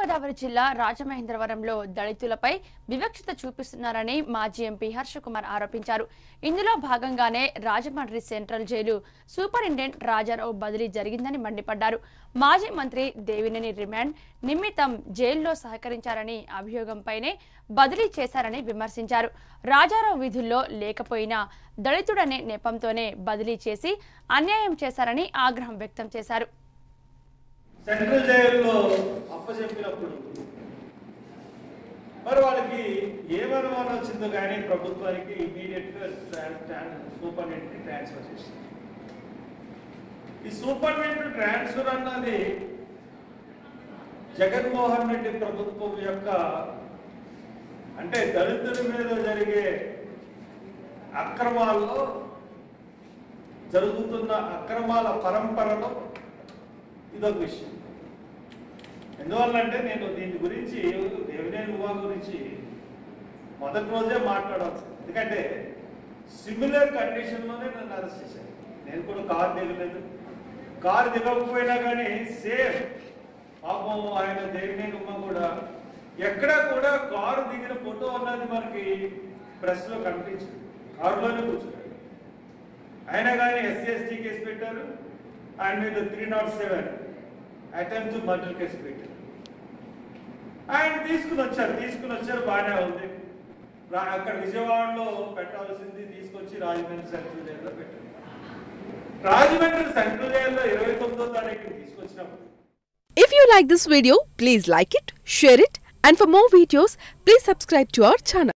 తూర్పుగోదావరి జిల్లా రాజమహేంద్రవరంలో దళితులపై వివక్షత చూపిస్తున్నారని మాజీ ఎంపీ హర్షకుమార్ ఆరోపించారు ఇందులో భాగంగానే Rajahmundry central jail superintendent Raja Rao బదిలీ జరిగిందని మండిపడ్డారు మాజీ మంత్రి దేవినేని రిమాండ్ నిమిత్తం జైల్లో సహకరించారని అభియోగంపైనే బదిలీ చేశారని విమర్శించారు రాజారావు విధుల్లో లేకపోయినా దళితుడనే నెపంతోనే బదిలీ చేసి అన్యాయం చేశారని ఆగ్రహం వ్యక్తం చేశారు సెంట్రల్ జైల్లో అప్పచెప్పినప్పుడు మరి వాళ్ళకి ఏమనుమానం వచ్చిందో కానీ ప్రభుత్వానికి ఇమీడియట్గా సూపరింటెండెంట్కి ట్రాన్స్ఫర్ చేసింది ఈ సూపరింటెండెంట్ ట్రాన్స్ఫర్ అన్నది జగన్మోహన్ రెడ్డి ప్రభుత్వం యొక్క అంటే దళితుల మీద జరిగే అక్రమాల్లో జరుగుతున్న అక్రమాల పరంపరలో ఇదొక విషయం ఎందువల్లంటే నేను దీని గురించి దేవినేని ఉమా గురించి మొదటి రోజే మాట్లాడాల్సి ఎందుకంటే సిమిలర్ కండిషన్లోనే నన్ను అరెస్ట్ చేశాను నేను కూడా కారు దిగలేదు కారు దిగకపోయినా కానీ సేమ్ పాపం ఆయన దేవినేని ఉమా కూడా ఎక్కడా కూడా కారు దిగిన ఫోటో అన్నది మనకి ప్రెస్లో కనిపించింది కారులోనే కూర్చున్నాడు అయినా కానీ ఎస్సీ ఎస్టీ కేసు పెట్టారు ఆయన మీద three not seven attempt murder case పెట్టారు ఆయన తీసుకుని వచ్చారు తీసుకుని వచ్చారు బాగానే ఉంది రా- అక్కడ విజయవాడలో పెట్టాల్సింది తీసుకొచ్చి రాజమండ్రి సెంట్రల్ జైల్లో పెట్టారు రాజమండ్రి సెంట్రల్ జైల్లో ఇరవై తొమ్మిదో తారీఖు తీసుకొచ్చినప్పుడు If you like this video, please like it, share it, and for more videos, please subscribe to our channel.